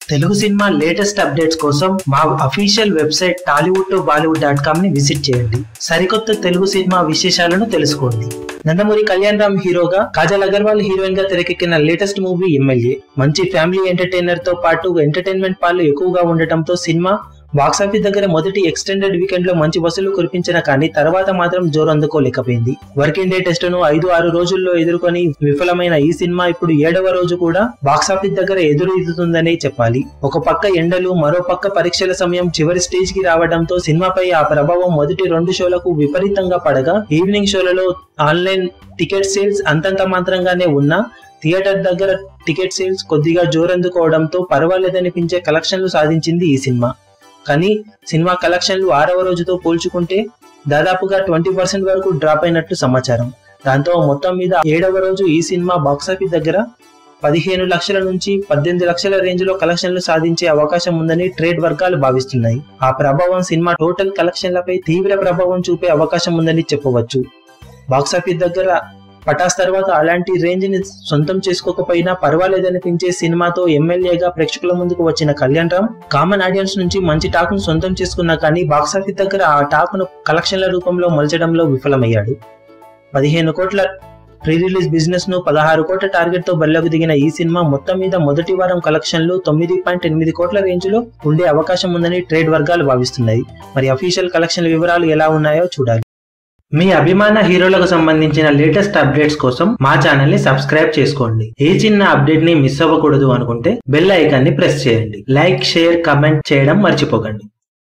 Telugu cinema latest updates కోసం మా official website Tollywood to Bollywood dot com ని విజిట్ చేయండి సరికొత్త తెలుగు సినిమా విశేషాలను తెలుసుకోండి నందమూరి కళ్యాణ్ రామ్ హీరోగా కాజల్ అగర్వాల్ హీరోయిన్ గా తెరకెక్కిన లేటెస్ట్ మూవీ ఎమ్మెల్యే మంచి ఫ్యామిలీ ఎంటర్టైనర్ తో పాటు ఎంటర్టైన్మెంట్ పాలు ఎక్కువగా ఉండటంతో సినిమా బాక్సాఫీస్ దగ్గర మొదటి ఎక్స్టెండెడ్ వీకెండ్ లో మంచి వసూలు కురిపించిన కానీ తర్వాత మాత్రం జోరు అందుకోలేకపోయింది వర్కింగ్ డే టెస్ట్ ను ఐదు ఆరు రోజుల్లో ఎదుర్కొని విఫలమైన ఈ సినిమా ఇప్పుడు ఏడవ రోజు కూడా బాక్సాఫీస్ దగ్గర ఎదురు ఇదుతుందనే చెప్పాలి ఒక పక్క ఎండలు మరో పక్క పరీక్షల సమయం చివరి స్టేజ్ కి రావడంతో సినిమాపై ఆ ప్రభావం మొదటి రెండు షోలకు విపరీతంగా పడగా ఈవినింగ్ షోలలో ఆన్లైన్ టికెట్ సేల్స్ అంతంత మాత్రంగానే ఉన్నా థియేటర్ దగ్గర టికెట్ సేల్స్ కొద్దిగా జోరందుకోవడంతో పర్వాలేదనిపించే కలెక్షన్లు సాధించింది ఈ సినిమా కానీ సినిమా కలెక్షన్లు ఆరవ రోజుతో పోల్చుకుంటే దాదాపుగా ట్వంటీ పర్సెంట్ వరకు డ్రాప్ అయినట్లు సమాచారం దాంతో మొత్తం మీద ఏడవ రోజు ఈ సినిమా బాక్సాఫీస్ దగ్గర పదిహేను లక్షల నుంచి పద్దెనిమిది లక్షల రేంజ్ లో కలెక్షన్లు సాధించే అవకాశం ఉందని ట్రేడ్ వర్గాలు భావిస్తున్నాయి ఆ ప్రభావం సినిమా టోటల్ కలెక్షన్లపై తీవ్ర ప్రభావం చూపే అవకాశం ఉందని చెప్పవచ్చు బాక్సాఫీస్ దగ్గర పటాస్ తర్వాత అలాంటి రేంజ్ ని సొంతం చేసుకోకపోయినా పర్వాలేదనిపించే సినిమాతో ఎమ్మెల్యేగా ప్రేక్షకుల ముందుకు వచ్చిన కళ్యాణ్ రామ్ కామన్ ఆడియన్స్ నుంచి మంచి టాక్ ను సొంతం చేసుకున్నా కానీ బాక్సాఫీస్ దగ్గర ఆ టాక్ ను కలెక్షన్ల రూపంలో మలచడంలో విఫలమయ్యాడు పదిహేను కోట్ల ప్రీ రిలీజ్ బిజినెస్ ను పదహారు కోట్ల టార్గెట్ తో బరిలోకి దిగిన ఈ సినిమా మొత్తం మీద మొదటి వారం కలెక్షన్లు తొమ్మిది పాయింట్ ఎనిమిది కోట్ల రేంజ్ లో ఉండే అవకాశం ఉందని ట్రేడ్ వర్గాలు భావిస్తున్నాయి మరి అఫీషియల్ కలెక్షన్ల వివరాలు ఎలా ఉన్నాయో చూడాలి మీ అభిమాన హీరోలకు సంబంధించిన లేటెస్ట్ అప్డేట్స్ కోసం మా ఛానల్ ని సబ్స్క్రైబ్ చేసుకోండి ఏ చిన్న అప్డేట్ ని మిస్ అవ్వకూడదు అనుకుంటే బెల్ ఐకాన్ ని ప్రెస్ చేయండి లైక్ షేర్ కమెంట్ చేయడం మర్చిపోకండి